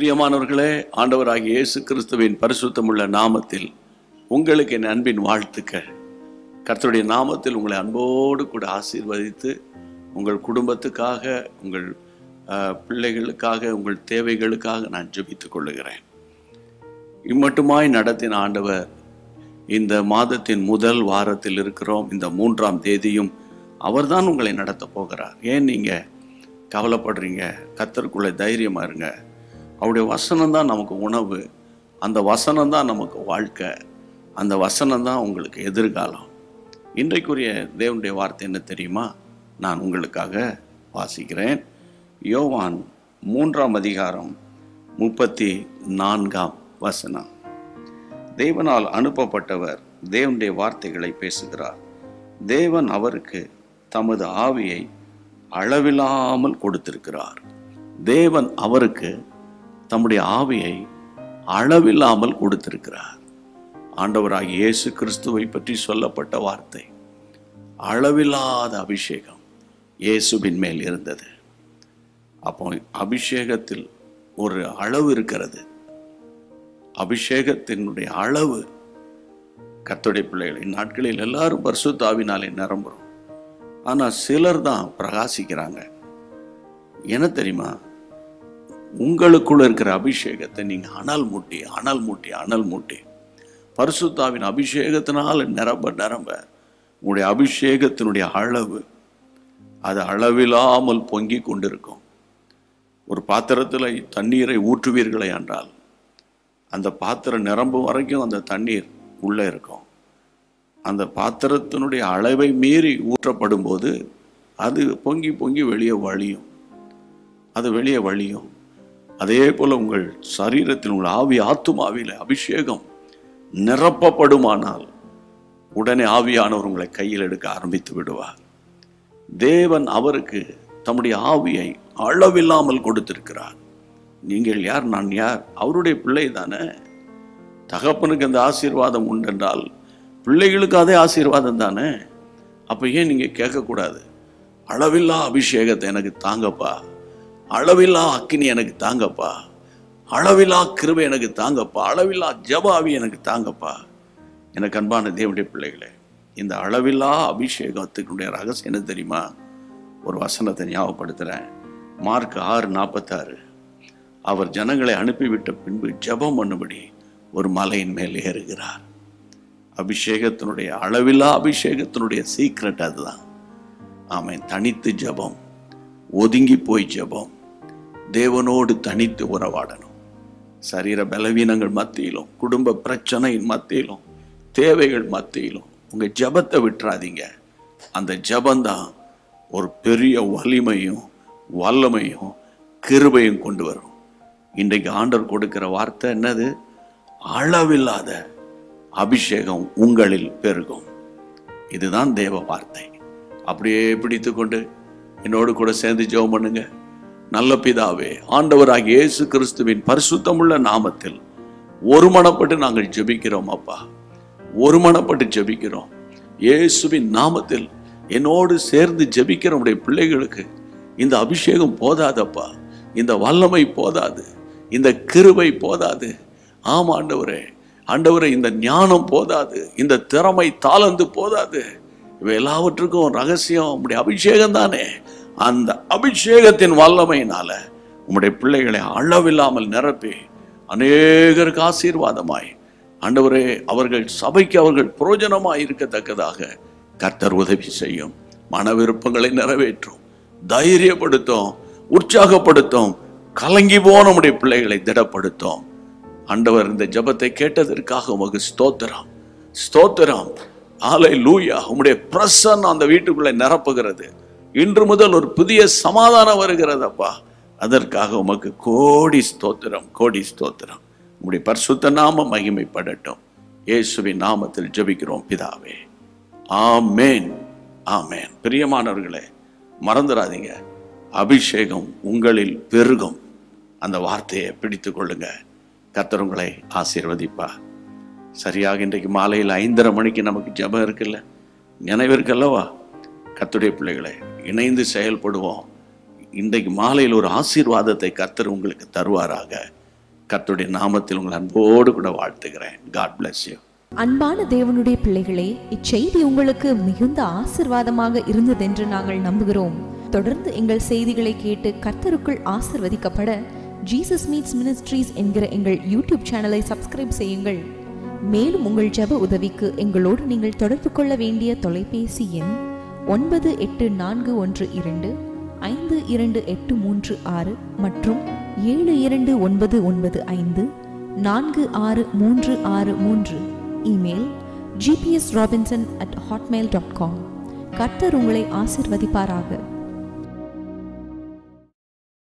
பிரியமானவர்களே ஆண்டவராகிய இயேசு கிறிஸ்துவின் பரிசுத்தமுள்ள நாமத்தில் உங்களுக்கு என் அன்பின் வாழ்த்துக்கள் கர்த்தருடைய நாமத்தில் உங்களை அன்போடு கூட ஆசீர்வதித்து உங்கள் குடும்பத்துக்காக உங்கள் அஹ், பிள்ளைகளுக்காக உங்கள் தேவைகளுக்காக நான் ஜெபித்துக் கொள்ளுகிறேன் இம்மட்டுமாய் நடத்தின ஆண்டவர் இந்த மாதத்தின் முதல் வாரத்தில் இருக்கிறோம் இந்த மூன்றாம் தேதியும் அவர்தான் உங்களை நடத்த போகிறார் ஏன் நீங்க கவலைப்படுறீங்க கத்தருக்குள்ள தைரியமா இருங்க அவருடைய வசனம் தான் நமக்கு உணவு அந்த வசனம் தான் நமக்கு வாழ்க்கை அந்த வசனம் தான் உங்களுக்கு எதிர்காலம் இன்றைக்குரிய தேவனுடைய வார்த்தை என்ன தெரியுமா நான் உங்களுக்காக வாசிக்கிறேன் யோவான் மூன்றாம் அதிகாரம் முப்பத்தி நான்காம் வசனம் தேவனால் அனுப்பப்பட்டவர் தேவனுடைய வார்த்தைகளை பேசுகிறார் தேவன் அவருக்கு தமது ஆவியை அளவில்லாமல் கொடுத்திருக்கிறார் தேவன் அவருக்கு தம்முடைய ஆவியை அளவில்லாமல் கொடுத்திருக்கிறார் ஆண்டவராகிய இயேசு கிறிஸ்துவை பற்றி சொல்லப்பட்ட வார்த்தை அளவில்லாத அபிஷேகம் இயேசுவின் மேல் இருந்தது அப்போ அபிஷேகத்தில் ஒரு அளவு இருக்கிறது அபிஷேகத்தினுடைய அளவு கர்த்தருடைய பிள்ளைகள் இந்நாட்களில் எல்லாரும் பரிசுத்தாவினாலே நிரம்புறோம் ஆனால் சிலர் தான் பிரகாசிக்கிறாங்க என்ன தெரியுமா உங்களுக்குள்ள இருக்கிற அபிஷேகத்தை நீங்க அனல் மூட்டி அனல் மூட்டி அனல் மூட்டி பரிசுத்தாவின் அபிஷேகத்தினால நிரம்ப நிரம்ப உங்களுடைய அபிஷேகத்தினுடைய அளவு அது அளவில்லாமல் பொங்கி கொண்டிருக்கும் ஒரு பாத்திரத்தில் தண்ணீரை ஊற்றுவீர்களே என்றால் அந்த பாத்திரம் நிரம்பும் வரைக்கும் அந்த தண்ணீர் உள்ளே இருக்கும் அந்த பாத்திரத்தினுடைய அளவை மீறி ஊற்றப்படும் போது அது பொங்கி பொங்கி வெளியே வழியும் அது வெளியே வழியும் அதே போல உங்கள் சரீரத்தில் உங்கள் ஆவி ஆத்துமாவில அபிஷேகம் நிரப்பப்படுமானால் உடனே ஆவியானவர் உங்களை கையில் எடுக்க ஆரம்பித்து விடுவார் தேவன் அவருக்கு தம்முடைய ஆவியை அளவில்லாமல் கொடுத்திருக்கிறார் நீங்கள் யார் நான் யார் அவருடைய பிள்ளை தானே தகப்பனுக்கு அந்த ஆசீர்வாதம் உண்டென்றால் பிள்ளைகளுக்கு அதே ஆசீர்வாதம் தானே அப்போ ஏன் நீங்கள் கேட்கக்கூடாது அளவில்லா அபிஷேகத்தை எனக்கு தாங்கப்பா அளவில்லா அக்கினி எனக்கு தாங்கப்பா அளவில்லா கிருபை எனக்கு தாங்கப்பா அளவில்லா ஜபாவி எனக்கு தாங்கப்பா எனக்கு அன்பான தேவனுடைய பிள்ளைகளே இந்த அளவில்லா அபிஷேகத்துக்குடைய ரகசியம் என்ன தெரியுமா ஒரு வசனத்தை ஞாபகப்படுத்துகிறேன் மார்க் ஆறு நாற்பத்தாறு அவர் ஜனங்களை அனுப்பிவிட்ட பின்பு ஜெபம் பண்ணும்படி ஒரு மலையின் மேல் ஏறுகிறார் அபிஷேகத்தினுடைய அளவில்லா அபிஷேகத்தினுடைய சீக்ரெட் அதுதான் ஆமென் தனித்து ஜெபம் ஒதுங்கி போய் ஜெபம் தேவனோடு தனித்து உறவாடணும் சரீர பலவீனங்கள் மத்தியிலும் குடும்ப பிரச்சனையின் மத்தியிலும் தேவைகள் மத்தியிலும் உங்க ஜெபத்தை விட்டுறாதீங்க அந்த ஜெபந்தான் ஒரு பெரிய வலிமையும் வல்லமையும் கிருபையும் கொண்டு வரும் இன்றைக்கு ஆண்டவர் கொடுக்கிற வார்த்தை என்னது அளவில்லாத அபிஷேகம் உங்களில் பெருகும் இதுதான் தேவ வார்த்தை அப்படியே பிடித்து கொண்டு என்னோடு கூட சேர்ந்து ஜெபம் பண்ணுங்க நல்ல பிதாவே ஆண்டவராகிய இயேசு கிறிஸ்துவின் பரிசுத்தமுள்ள நாமத்தில் ஒருமனப்பட்டு நாங்கள் ஜெபிக்கிறோம் அப்பா ஒருமனப்பட்டு ஜெபிக்கிறோம் இயேசுவின் நாமத்தில் என்னோடு சேர்ந்து ஜெபிக்கிற உடைய பிள்ளைகளுக்கு இந்த அபிஷேகம் போதாதப்பா இந்த வல்லமை போதாது இந்த கிருபை போதாது ஆமா ஆண்டவரே ஆண்டவரே இந்த ஞானம் போதாது இந்த திறமை தாளந்து போதாது இவை எல்லாவற்றுக்கும் ரகசியம் உம்முடைய அபிஷேகம் தானே அந்த அபிஷேகத்தின் வல்லமையினால உம்முடைய பிள்ளைகளை அளவில்லாமல் நிரப்பி அநேகருக்கு ஆசீர்வாதமாய் ஆண்டவரே அவர்கள் சபைக்கு அவர்கள் புரோஜனமாய் இருக்கத்தக்கதாக கர்த்தர் உதவி செய்யும் மன விருப்பங்களை நிறைவேற்றும் தைரியப்படுத்தும் உற்சாகப்படுத்தும் கலங்கி போன நம்முடைய பிள்ளைகளை திடப்படுத்தும் ஆண்டவர் இந்த ஜெபத்தை கேட்டதற்காக உமக்கு ஸ்தோத்திரம் ஸ்தோத்திரம் ஆலை லூயா உம்முடைய பிரசன் அந்த வீட்டுக்குள்ளே நிரப்புகிறது இன்று முதல் ஒரு புதிய சமாதானம் வருகிறதப்பா அதற்காக உமக்கு கோடி ஸ்தோத்திரம் கோடி ஸ்தோத்திரம் உம்முடைய பரிசுத்த நாம மகிமைப்படட்டும் இயேசுவின் நாமத்தில் ஜெபிக்கிறோம் பிதாவே ஆமேன் ஆமேன் பிரியமானவர்களே மறந்துடாதீங்க அபிஷேகம் உங்களில் பெருகும் அந்த வார்த்தையை பிடித்து கொள்ளுங்க கர்த்தர் உங்களை ஆசீர்வதிப்பா சரியாக இன்றைக்கு மாலையில் ஐந்தரை மணிக்கு நமக்கு ஜெபம் இருக்குல்ல நினைவு இருக்கல்லவா கர்த்தருடைய பிள்ளைகளை இணைந்து செயல்படுவோம் இன்றைக்கு மாலையில் ஒரு ஆசீர்வாதத்தை கர்த்தர் உங்களுக்கு தருவாராக கர்த்தருடைய நாமத்தில் உங்கள் அன்போடு கூட வாழ்த்துகிறேன் காட் bless you அன்பான தேவனுடைய பிள்ளைகளே இச்செய்தி உங்களுக்கு மிகுந்த ஆசிர்வாதமாக இருந்ததென்று நாங்கள் நம்புகிறோம் தொடர்ந்து எங்கள் செய்திகளை கேட்டு கர்த்தருக்குள் ஆசிர்வதிக்கப்பட ஜீசஸ் மீட்ஸ் மினிஸ்ட்ரீஸ் என்கிற எங்கள் யூடியூப் சேனலை சப்ஸ்கிரைப் செய்யுங்கள் மேலும் உங்கள் ஜெப உதவிக்கு எங்களோடு நீங்கள் தொடர்பு கொள்ள வேண்டிய தொலைபேசி எண் ஒன்பது எட்டு நான்கு ஒன்று இரண்டு ஐந்து இரண்டு எட்டு மூன்று ஆறு மற்றும் ஏழு இரண்டு ஒன்பது ஒன்பது ஐந்து நான்கு ஆறு மூன்று ஆறு மூன்று email GPS Robinson at Hotmail dot com கர்த்தர் உங்களை ஆசிர்வதிப்பாராக